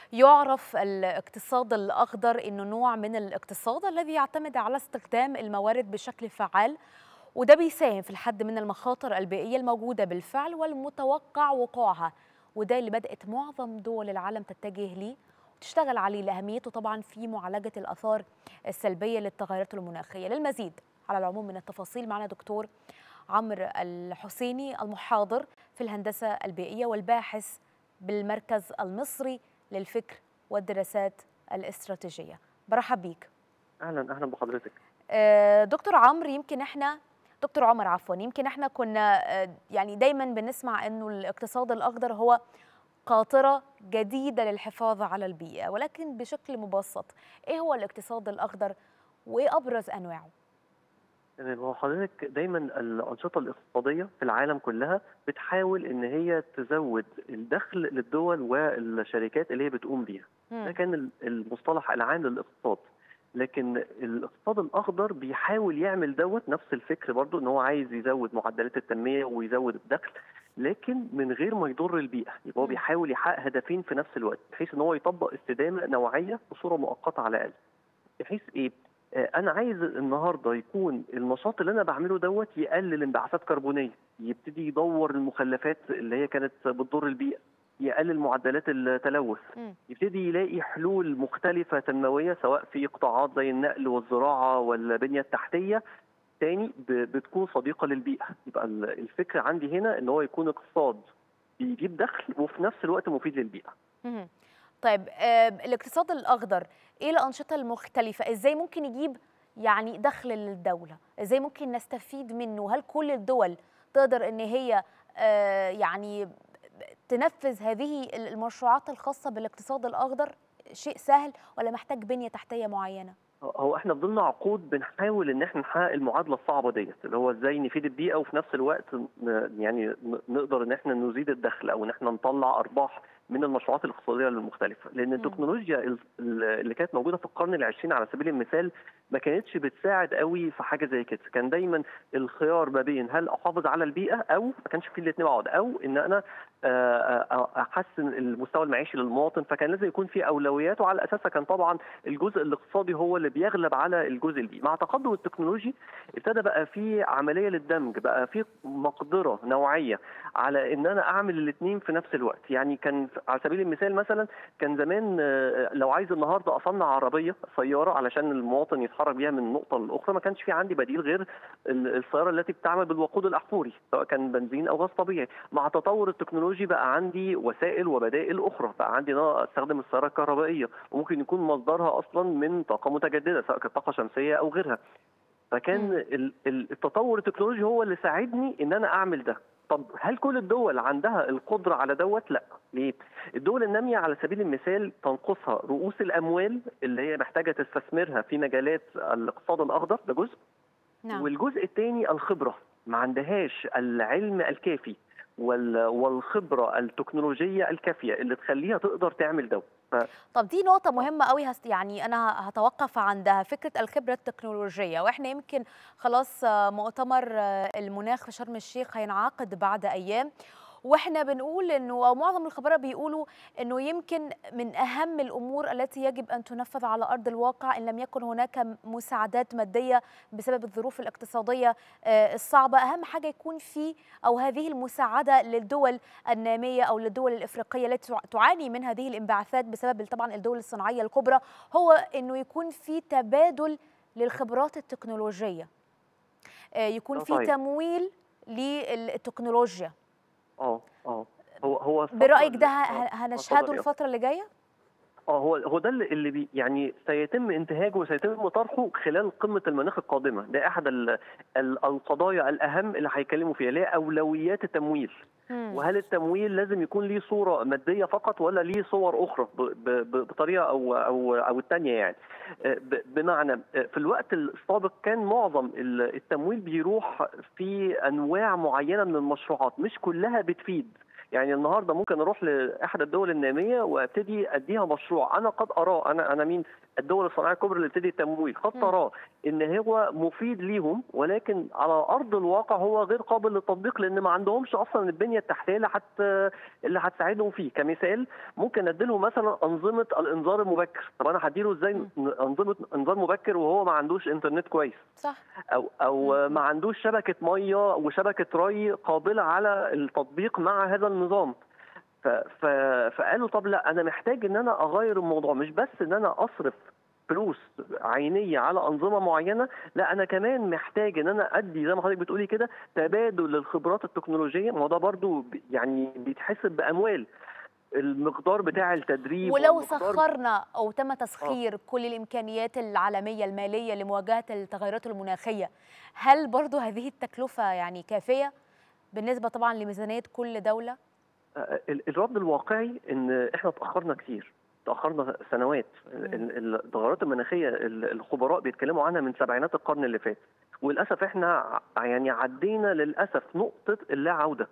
يعرف الاقتصاد الأخضر أنه نوع من الاقتصاد الذي يعتمد على استخدام الموارد بشكل فعال وده بيساهم في الحد من المخاطر البيئية الموجودة بالفعل والمتوقع وقوعها وده اللي بدأت معظم دول العالم تتجه ليه وتشتغل عليه لأهميته طبعا في معالجة الآثار السلبية للتغيرات المناخية للمزيد على العموم من التفاصيل معنا دكتور عمرو الحسيني المحاضر في الهندسة البيئية والباحث بالمركز المصري للفكر والدراسات الاستراتيجية برحب بيك اهلا اهلا بحضرتك آه، دكتور عمرو يمكن احنا دكتور عمر عفوا يمكن احنا كنا آه، يعني دايما بنسمع انه الاقتصاد الاخضر هو قاطرة جديدة للحفاظ على البيئة ولكن بشكل مبسط ايه هو الاقتصاد الاخضر وايه ابرز انواعه تمام هو حضرتك دايما الانشطه الاقتصاديه في العالم كلها بتحاول ان هي تزود الدخل للدول والشركات اللي هي بتقوم بيها ده مم. كان ال- المصطلح العام للاقتصاد لكن الاقتصاد الاخضر بيحاول يعمل دوت نفس الفكر برضو ان هو عايز يزود معدلات التنميه ويزود الدخل لكن من غير ما يضر البيئه يبقى هو مم. بيحاول يحقق هدفين في نفس الوقت بحيث ان هو يطبق استدامه نوعيه بصوره مؤقته على الاقل بحيث ايه آه، انا عايز النهارده يكون النشاط اللي انا بعمله دوت يقلل انبعاثات كربونيه يبتدي يدور المخلفات اللي هي كانت بتضر البيئه يقلل معدلات التلوث مم. يبتدي يلاقي حلول مختلفة تنموية سواء في قطاعات زي النقل والزراعة والبنية التحتية تاني ب- بتكون صديقة للبيئة يبقى ال- الفكرة عندي هنا ان هو يكون اقتصاد بيجيب دخل وفي نفس الوقت مفيد للبيئة مهم. طيب آه، الاقتصاد الأخضر إيه الأنشطة المختلفة؟ إزاي ممكن يجيب يعني دخل للدولة؟ إزاي ممكن نستفيد منه؟ هل كل الدول تقدر إن هي آه، يعني تنفذ هذه المشروعات الخاصة بالاقتصاد الأخضر؟ شيء سهل ولا محتاج بنية تحتية معينة؟ هو احنا فضلنا عقود بنحاول ان احنا نحقق المعادله الصعبه ديت اللي هو ازاي نفيد البيئه وفي نفس الوقت ن- يعني ن- نقدر ان احنا نزيد الدخل او ان احنا نطلع ارباح من المشروعات الاقتصاديه المختلفه لان التكنولوجيا ال- ال- اللي كانت موجوده في القرن العشرين على سبيل المثال ما كانتش بتساعد قوي في حاجه زي كده كان دايما الخيار ما بين هل احافظ على البيئه او ما كانش في الاثنين مع بعض او ان انا آه، آه، احسن المستوى المعيشي للمواطن فكان لازم يكون في اولويات وعلى اساسها كان طبعا الجزء الاقتصادي هو اللي بيغلب على الجزء البيئي مع تقدم التكنولوجي ابتدى بقى في عمليه للدمج بقى في مقدره نوعيه على ان انا اعمل الاثنين في نفس الوقت يعني كان على سبيل المثال مثلا كان زمان آه، لو عايز النهارده اصنع عربيه سياره علشان المواطن يتحرك بيها من نقطه لاخرى ما كانش في عندي بديل غير ال- السياره التي بتعمل بالوقود الاحفوري سواء كان بنزين او غاز طبيعي مع تطور التكنولوجي بقى عندي وسائل وبدائل اخرى بقى عندي ان انا استخدم السياره الكهربائيه وممكن يكون مصدرها اصلا من طاقه متجدده سواء كانت طاقه شمسيه او غيرها فكان مم. ال- ال- التطور التكنولوجي هو اللي ساعدني ان انا اعمل ده طب هل كل الدول عندها القدره على دوت لا ليه الدول الناميه على سبيل المثال تنقصها رؤوس الاموال اللي هي محتاجه تستثمرها في مجالات الاقتصاد الاخضر ده جزء نعم والجزء الثاني الخبره ما عندهاش العلم الكافي وال- والخبره التكنولوجيه الكافيه اللي تخليها تقدر تعمل ده طب دي نقطة مهمة قوي هست يعني أنا هتوقف عندها فكرة الخبرة التكنولوجية وإحنا يمكن خلاص آه، مؤتمر آه، المناخ في شرم الشيخ هينعقد بعد أيام واحنا بنقول انه او معظم الخبراء بيقولوا انه يمكن من اهم الامور التي يجب ان تنفذ على ارض الواقع ان لم يكن هناك مساعدات ماديه بسبب الظروف الاقتصاديه آه، الصعبه اهم حاجه يكون في او هذه المساعده للدول الناميه او للدول الافريقيه التي تع- تعاني من هذه الانبعاثات بسبب طبعا الدول الصناعيه الكبرى هو انه يكون في تبادل للخبرات التكنولوجيه آه، يكون آه، في طيب. تمويل للتكنولوجيا اه اه هو هو الفترة برايك اللي- ده آه، ه- اتفضل هنشهده يا الفتره اللي جايه اه هو هو ده اللي اللي بي يعني سيتم انتهاجه وسيتم طرحه خلال قمه المناخ القادمه ده احد ال ال القضايا الاهم اللي هيتكلموا فيها اللي هي اولويات التمويل مم. وهل التمويل لازم يكون ليه صوره ماديه فقط ولا ليه صور اخرى ب- ب- ب- بطريقه او او او الثانيه يعني آه، ب- بمعنى آه، في الوقت السابق كان معظم ال- التمويل بيروح في انواع معينه من المشروعات مش كلها بتفيد يعني النهارده ممكن اروح لاحد الدول الناميه وابتدي اديها مشروع انا قد اراه انا انا مين الدول الصناعيه الكبرى اللي بتدي التمويل قد تراه ان هو مفيد ليهم ولكن على ارض الواقع هو غير قابل للتطبيق لان ما عندهمش اصلا البنيه التحتيه اللي حت اللي هتساعدهم فيه كمثال ممكن اديلهم مثلا انظمه الانذار المبكر طب انا هديله ازاي انظمه انذار مبكر وهو ما عندوش انترنت كويس صح او او ما عندوش شبكه ميه وشبكه ري قابله على التطبيق مع هذا النظام ف ف فقالوا طب لا انا محتاج ان انا اغير الموضوع مش بس ان انا اصرف فلوس عينيه على انظمه معينه لا انا كمان محتاج ان انا ادي زي ما حضرتك بتقولي كده تبادل للخبرات التكنولوجيه ما ده برضو يعني بيتحسب باموال المقدار بتاع التدريب ولو سخرنا او تم تسخير آه. كل الامكانيات العالميه الماليه لمواجهه التغيرات المناخيه هل برضو هذه التكلفه يعني كافيه بالنسبه طبعا لميزانيه كل دوله الرد الواقعي ان احنا تاخرنا كتير تاخرنا سنوات التغيرات المناخيه الخبراء بيتكلموا عنها من سبعينات القرن اللي فات وللاسف احنا يعني عدينا للاسف نقطه اللا عوده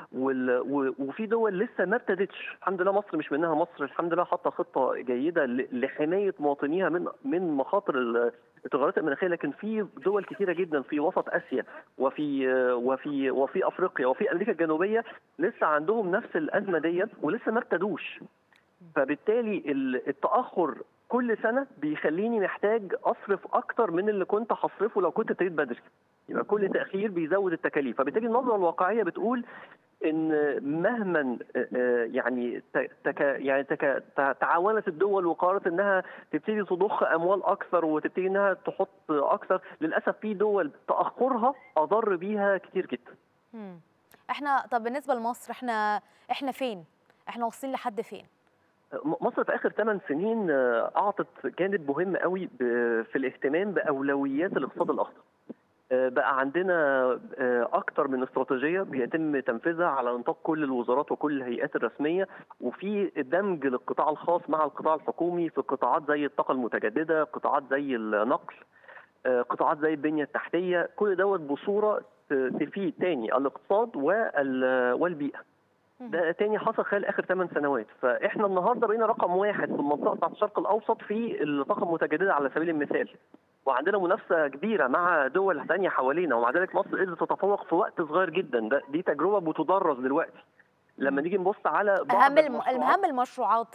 وفي دول لسه ما ابتدتش الحمد لله مصر مش منها مصر الحمد لله حاطه خطه جيده لحمايه مواطنيها من من مخاطر التغيرات المناخيه لكن في دول كثيره جدا في وسط اسيا وفي وفي وفي افريقيا وفي امريكا الجنوبيه لسه عندهم نفس الازمه ديت ولسه ما ابتدوش فبالتالي التاخر كل سنه بيخليني محتاج اصرف اكتر من اللي كنت هصرفه لو كنت ابتديت بدري يبقى كل تاخير بيزود التكاليف فبالتالي النظره الواقعيه بتقول ان مهما يعني تك يعني تك تعاونت الدول وقررت انها تبتدي تضخ اموال اكثر وتبتدي انها تحط اكثر للاسف في دول تاخرها اضر بيها كتير جدا. احنا طب بالنسبه لمصر احنا احنا فين؟ احنا واصلين لحد فين؟ مصر في اخر 8 سنين اعطت جانب مهم قوي في الاهتمام باولويات الاقتصاد الاخضر. بقى عندنا اكتر من استراتيجيه بيتم تنفيذها على نطاق كل الوزارات وكل الهيئات الرسميه وفي دمج للقطاع الخاص مع القطاع الحكومي في قطاعات زي الطاقه المتجدده، قطاعات زي النقل، قطاعات زي البنيه التحتيه، كل دوت بصوره تفيد تاني الاقتصاد والبيئه. ده تاني حصل خلال اخر 8 سنوات فاحنا النهارده بقينا رقم واحد في المنطقه بتاعت الشرق الاوسط في الطاقه المتجدده على سبيل المثال وعندنا منافسه كبيره مع دول ثانيه حوالينا ومع ذلك مصر قدرت تتفوق في وقت صغير جدا ده دي تجربه بتدرس دلوقتي لما نيجي نبص على بعض اهم اهم المشروعات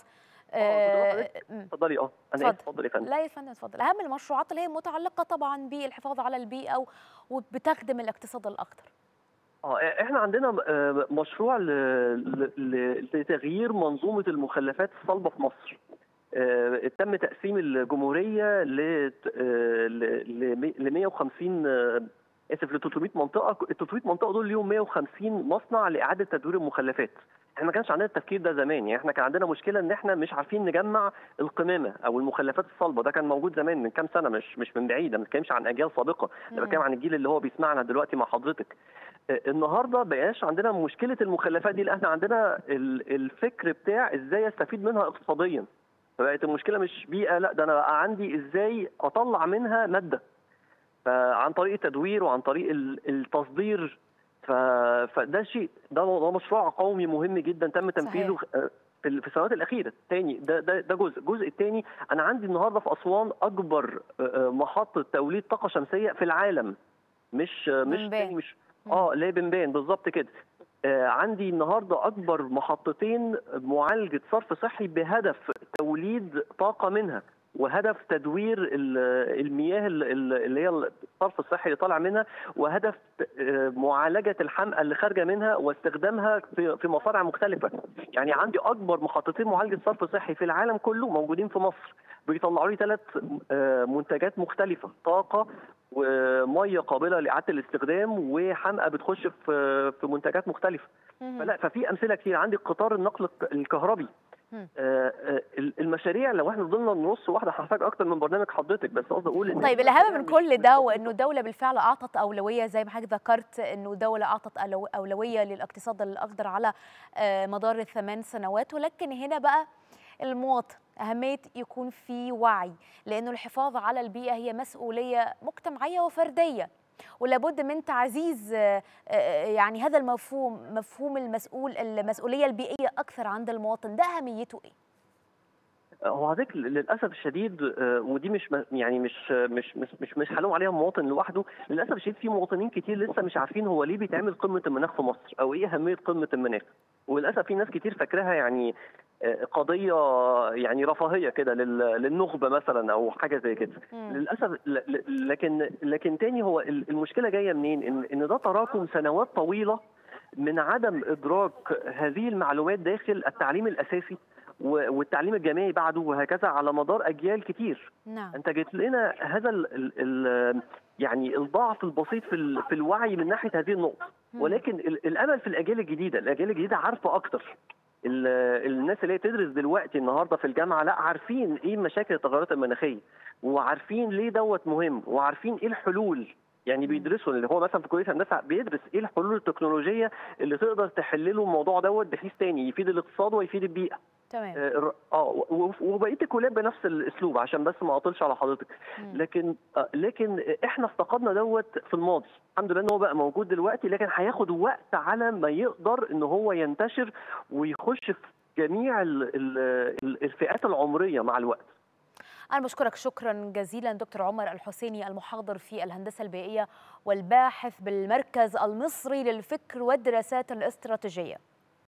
اتفضلي اه انا اتفضلي يا فندم لا يا فندم اتفضل اهم المشروعات اللي هي متعلقه طبعا بالحفاظ على البيئه وبتخدم الاقتصاد الاخضر اه احنا عندنا مشروع لتغيير منظومه المخلفات الصلبه في مصر آه تم تقسيم الجمهوريه ل ل 150 اسف ل 300 منطقه ال 300 منطقه دول ليهم 150 مصنع لاعاده تدوير المخلفات احنا ما كانش عندنا التفكير ده زمان يعني احنا كان عندنا مشكله ان احنا مش عارفين نجمع القمامه او المخلفات الصلبه ده كان موجود زمان من كام سنه مش مش من بعيد ما بتكلمش عن اجيال سابقه انا بتكلم عن الجيل اللي هو بيسمعنا دلوقتي مع حضرتك النهارده بقاش عندنا مشكله المخلفات دي لا احنا عندنا الفكر بتاع ازاي استفيد منها اقتصاديا فبقت المشكله مش بيئه لا ده انا بقى عندي ازاي اطلع منها ماده فعن طريق التدوير وعن طريق التصدير فده شيء ده مشروع قومي مهم جدا تم تنفيذه في السنوات الاخيره تاني ده ده ده جزء الجزء الثاني انا عندي النهارده في اسوان اكبر محطه توليد طاقه شمسيه في العالم مش مش تاني مش اه لا بنبان بالظبط كده آه عندي النهارده اكبر محطتين معالجه صرف صحي بهدف توليد طاقه منها وهدف تدوير المياه اللي هي الصرف الصحي اللي طالع منها وهدف معالجه الحمقى اللي خارجه منها واستخدامها في مصانع مختلفه يعني عندي اكبر محطتين معالجه صرف صحي في العالم كله موجودين في مصر بيطلعوا لي ثلاث منتجات مختلفه طاقه وميه قابله لاعاده الاستخدام وحمقى بتخش في في منتجات مختلفه فلا ففي امثله كتير عندي قطار النقل الكهربي آه المشاريع لو احنا فضلنا نص واحده هحتاج اكتر من برنامج حضرتك بس قصدي اقول ان طيب الاهم من كل ده وانه الدوله بالفعل اعطت اولويه زي ما حضرتك ذكرت انه دوله اعطت اولويه للاقتصاد الاخضر على مدار الثمان سنوات ولكن هنا بقى المواطن أهمية يكون في وعي لأنه الحفاظ على البيئة هي مسؤولية مجتمعية وفردية ولابد من تعزيز يعني هذا المفهوم مفهوم المسؤول المسؤوليه البيئيه اكثر عند المواطن ده اهميته ايه هو حضرتك للاسف الشديد ودي مش يعني مش مش مش مش, مش هلوم عليها مواطن لوحده للاسف الشديد في مواطنين كتير لسه مش عارفين هو ليه بيتعمل قمه المناخ في مصر او ايه اهميه قمه المناخ وللاسف في ناس كتير فاكراها يعني قضيه يعني رفاهيه كده للنخبه مثلا او حاجه زي كده للاسف لكن لكن تاني هو المشكله جايه منين ان ان ده تراكم سنوات طويله من عدم ادراك هذه المعلومات داخل التعليم الاساسي والتعليم الجامعي بعده وهكذا على مدار اجيال كتير نعم. انت جيت لنا هذا ال ال ال يعني الضعف البسيط في في الوعي من ناحيه هذه النقطه ولكن الامل في الاجيال الجديده الاجيال الجديده عارفه اكتر الناس اللي هي تدرس دلوقتي النهارده في الجامعه لا عارفين ايه مشاكل التغيرات المناخيه وعارفين ليه دوت مهم وعارفين ايه الحلول يعني بيدرسوا اللي هو مثلا في كليه هندسه بيدرس ايه الحلول التكنولوجيه اللي تقدر تحل له الموضوع دوت بحيث تاني يفيد الاقتصاد ويفيد البيئه تمام اه وبقيه الكليات بنفس الاسلوب عشان بس ما اطولش على حضرتك لكن آه لكن احنا افتقدنا دوت في الماضي الحمد لله ان هو بقى موجود دلوقتي لكن هياخد وقت على ما يقدر ان هو ينتشر ويخش في جميع الفئات العمريه مع الوقت أنا بشكرك شكرا جزيلا دكتور عمر الحسيني المحاضر في الهندسة البيئية والباحث بالمركز المصري للفكر والدراسات الاستراتيجية